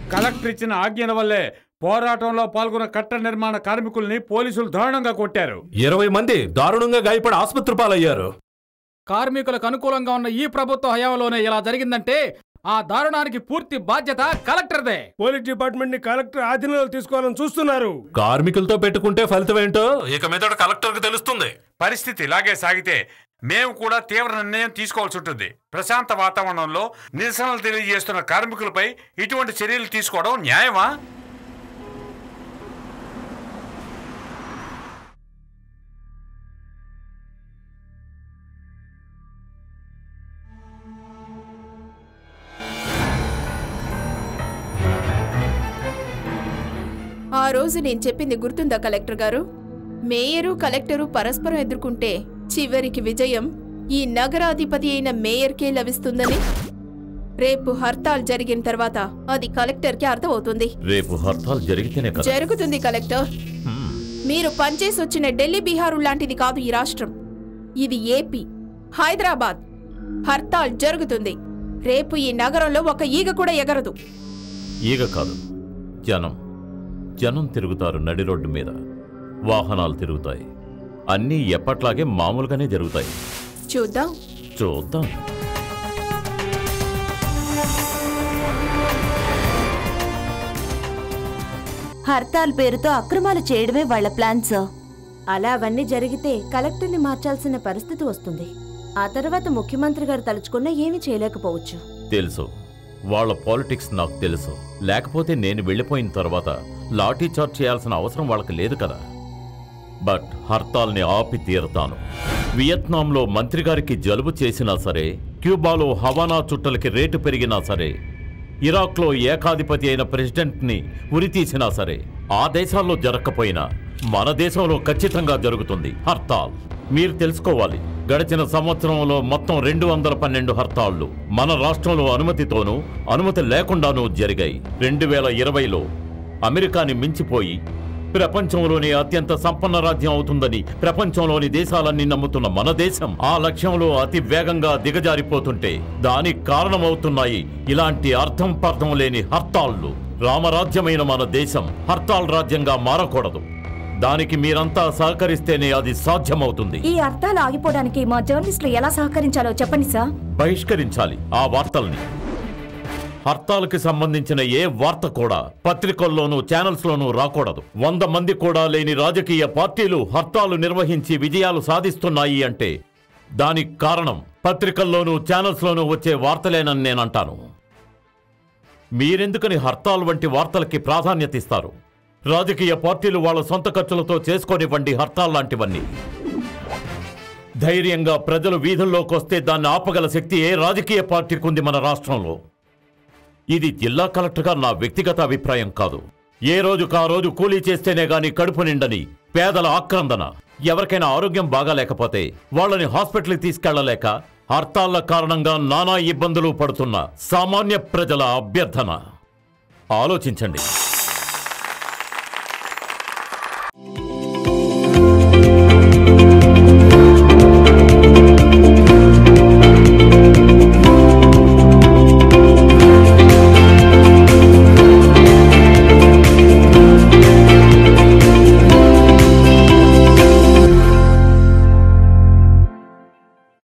collector ఇచ్చిన ఆజ్ఞల వల్లే పోరాటంలో పాల్గొన్న కట్ట నిర్మాణ కార్మికుల్ని పోలీసులు దారుణంగా కొట్టారు ఇరవై మంది దారుణంగా గాయపడి ఆసుపత్రి పాలయ్యారు కార్మికులకు అనుకూలంగా ఉన్న ఈ ప్రభుత్వ హయాంలోనే ఇలా జరిగిందంటే ఆ దారుణానికి పూర్తి బాధ్యత కలెక్టర్దే పోలీస్ డిపార్ట్మెంట్ ని కలెక్టర్ ఆధీనంలో తీసుకోవాలని చూస్తున్నారు కార్మికులతో పెట్టుకుంటే ఫలితం ఏంటో ఇక మీదట కలెక్టర్కి తెలుస్తుంది పరిస్థితి ఇలాగే సాగితే మేము కూడా తీవ్ర నిర్ణయం తీసుకోవాల్సి ఉంటుంది ప్రశాంత వాతావరణంలో నిరసనలు తెలియజేస్తున్న కార్మికులపై ఇటువంటి చర్యలు తీసుకోవడం న్యాయమా ఆ రోజు నేను చెప్పింది గుర్తుందా కలెక్టర్ గారు మేయరు కలెక్టరు పరస్పరం ఎదుర్కొంటే చివరికి విజయం ఈ నగరాధిపతి అయిన మేయర్కే లభిస్తుందని రేపు హర్తాల్ జరిగిన తర్వాత అది కలెక్టర్కి అర్థమవుతుంది రేపు హర్తాల్ జరిగితేనే కదా జరుగుతుంది కలెక్టర్ మీరు పనిచేసి వచ్చిన ఢిల్లీ బీహారు లాంటిది కాదు ఈ రాష్ట్రం ఇది ఏపీ హైదరాబాద్ హర్తాల్ జరుగుతుంది రేపు ఈ నగరంలో ఒక ఈగ కూడా ఎగరదు ఈగ కాదు జనం జనం తిరుగుతారు నడి రోడ్డు మీద వాహనాలు తిరుగుతాయి అన్నీ ఎప్పట్లాగే మామూలుగానే జరుగుతాయి చూద్దాం చూద్దాం హర్తాల్ పేరుతో అక్రమాలు చేయడమే వాళ్ళ ప్లాన్ సార్ అలా అవన్నీ జరిగితే కలెక్టర్ని మార్చాల్సిన పరిస్థితి వస్తుంది ఆ తర్వాత ముఖ్యమంత్రి గారు తలుచుకున్నా ఏమీ చేయలేకపోవచ్చు తెలుసు వాళ్ళ పాలిటిక్స్ నాకు తెలుసు లేకపోతే నేను వెళ్ళిపోయిన తర్వాత లాఠీ చార్జ్ చేయాల్సిన అవసరం వాళ్ళకి లేదు కదా బట్ హర్తాల్ని ఆపి తీరతాను వియత్నాంలో మంత్రి గారికి జలుబు చేసినా సరే క్యూబాలో హవానా చుట్టలకి రేటు పెరిగినా సరే ఇరాక్లో ఏకాధిపతి అయిన ప్రెసిడెంట్ని ఉరితీసినా సరే ఆ దేశాల్లో జరగకపోయినా మన దేశంలో ఖచ్చితంగా జరుగుతుంది హర్తాల్ మీరు తెలుసుకోవాలి గడిచిన సంవత్సరంలో మొత్తం రెండు వందల పన్నెండు హర్తాళ్లు మన రాష్ట్రంలో అనుమతితోనూ అనుమతి లేకుండానూ జరిగాయి రెండు వేల ఇరవైలో అమెరికాని మించిపోయి ప్రపంచంలోనే అత్యంత సంపన్న రాజ్యం అవుతుందని ప్రపంచంలోని దేశాలన్నీ నమ్ముతున్న మన దేశం ఆ లక్ష్యంలో అతి వేగంగా దిగజారిపోతుంటే దానికి కారణమవుతున్నాయి ఇలాంటి అర్థం పర్థం లేని హర్తాళ్లు రామరాజ్యమైన మన దేశం హర్తాల్ రాజ్యంగా మారకూడదు దానికి మీరంతా సహకరిస్తేనే అది సాధ్యమవుతుంది ఈ అర్థాలు ఆగిపోవడానికి మా జర్నలిస్టులు ఎలా సహకరించాలో చెప్పండి సార్ బహిష్కరించాలి ఆ వార్తల్ని హర్తాల్కి సంబంధించిన ఏ వార్త కూడా పత్రికల్లోనూ ఛానల్స్లోనూ రాకూడదు వంద మంది కూడా లేని రాజకీయ పార్టీలు హర్తాలు నిర్వహించి విజయాలు సాధిస్తున్నాయి అంటే దానికి కారణం పత్రికల్లోనూ ఛానల్స్లోనూ వచ్చే వార్తలేనని నేనంటాను మీరెందుకని హర్తాల్ వంటి వార్తలకి ప్రాధాన్యత ఇస్తారు రాజకీయ పార్టీలు వాళ్ళ సొంత ఖర్చులతో చేసుకోనివ్వండి హర్తాల్ లాంటివన్నీ ధైర్యంగా ప్రజలు వీధుల్లోకి వస్తే దాన్ని ఆపగల శక్తి ఏ రాజకీయ పార్టీకి ఉంది మన రాష్ట్రంలో ఇది జిల్లా కలెక్టర్గా నా వ్యక్తిగత అభిప్రాయం కాదు ఏ రోజుకు ఆ రోజు కూలీ చేస్తేనే గాని కడుపు నిండని పేదల ఆక్రందన ఎవరికైనా ఆరోగ్యం బాగాలేకపోతే వాళ్ళని హాస్పిటల్కి తీసుకెళ్లలేక హర్తాళ్ల కారణంగా నానా ఇబ్బందులు పడుతున్న సామాన్య ప్రజల అభ్యర్థన ఆలోచించండి